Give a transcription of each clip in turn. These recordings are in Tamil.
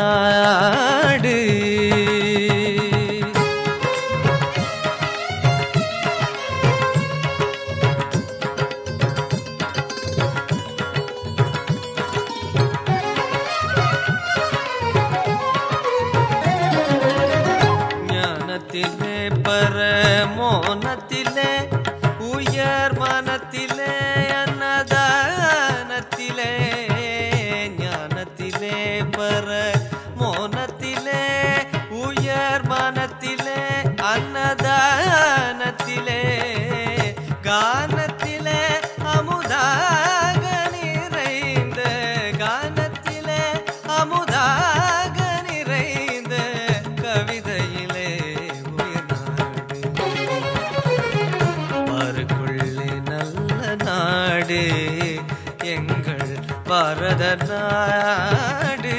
நாடு ஞானத்திலே பரமோனத்திலே உயர் மனத்திலே அன்னதானத்திலே ஞானத்திலே பரமோனத்திலே உயர் மனத்திலே அன்னதானத்திலே கானத்திலே அமுதாக நிறைந்த கானத்திலே அமுதாக நிறைந்த கவிதையிலே உயிர்நாடு பாருக்குள்ளே நல்ல நாடு எங்கள் பாரத நாடு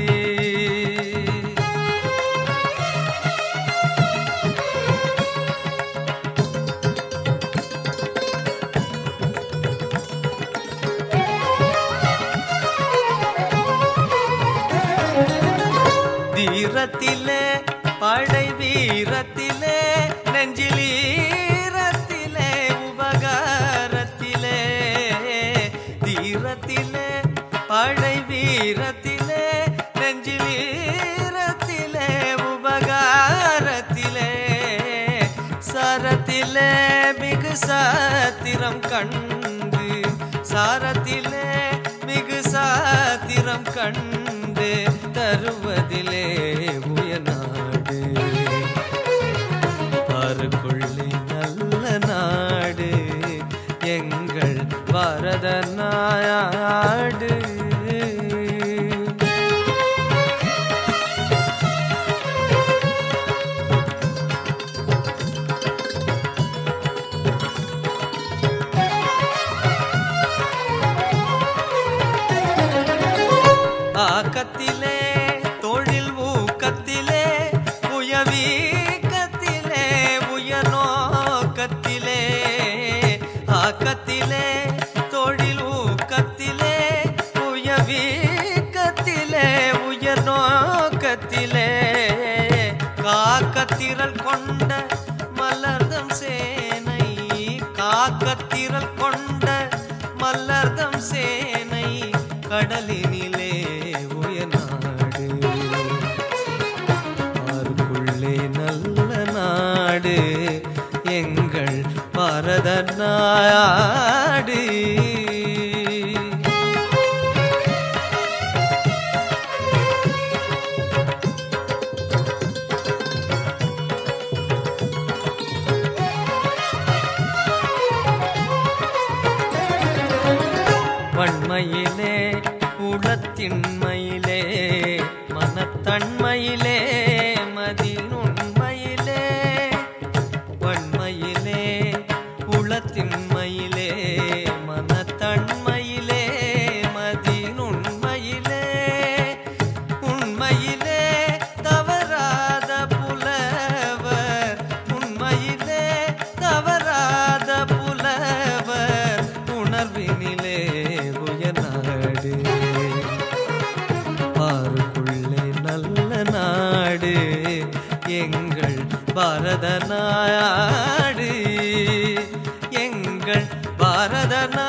தீரத்திலே படை வீரத்திலே நெஞ்சில் ஈரத்திலே உபகாரத்திலே தீரத்திலே படை வீரத்திலே நெஞ்சில் ஈரத்திலே உபகாரத்திலே சரத்திலே மிகு சாத்திரம் கண்டு சாரத்திலே மிகு சாத்திரம் கண்டு தருவதிலே உயநாடு பாருக்குள்ளே நல்ல நாடு எங்கள் பாரத நாடு ஆக்கத்திலே தொழில் ஊக்கத்திலே உயவீக்கத்திலே உயர்நோக்கத்திலே ஆக்கத்திலே தொழில் ஊக்கத்திலே உயவீக்கத்திலே உயர்நோக்கத்திலே காக்கத்திரல் கொண்ட மலர்தம் சேனை காக்கத்திரல் கொண்ட மலர்தம் சேனை கடலினிலே உயர்நாடு ஆறுக்குள்ளே நல்ல நாடு எங்கள் பாரத நாடு வன்மையிலே உளத்தின்மையிலே மனத்தன்மையிலே மதிநுண்மையிலே வன்மையிலே உளத்தின்மையிலே மனத்தன்மையிலே மதிநுண்மையிலே உண்மையிலே தவறாத புலவர் உண்மையிலே தவறாத புலவர் உணர்வினிலே உயர்நாடு பாருக்குள்ளே நல்ல நாடு எங்கள் பாரத நாடு எங்கள் பாரத நாடு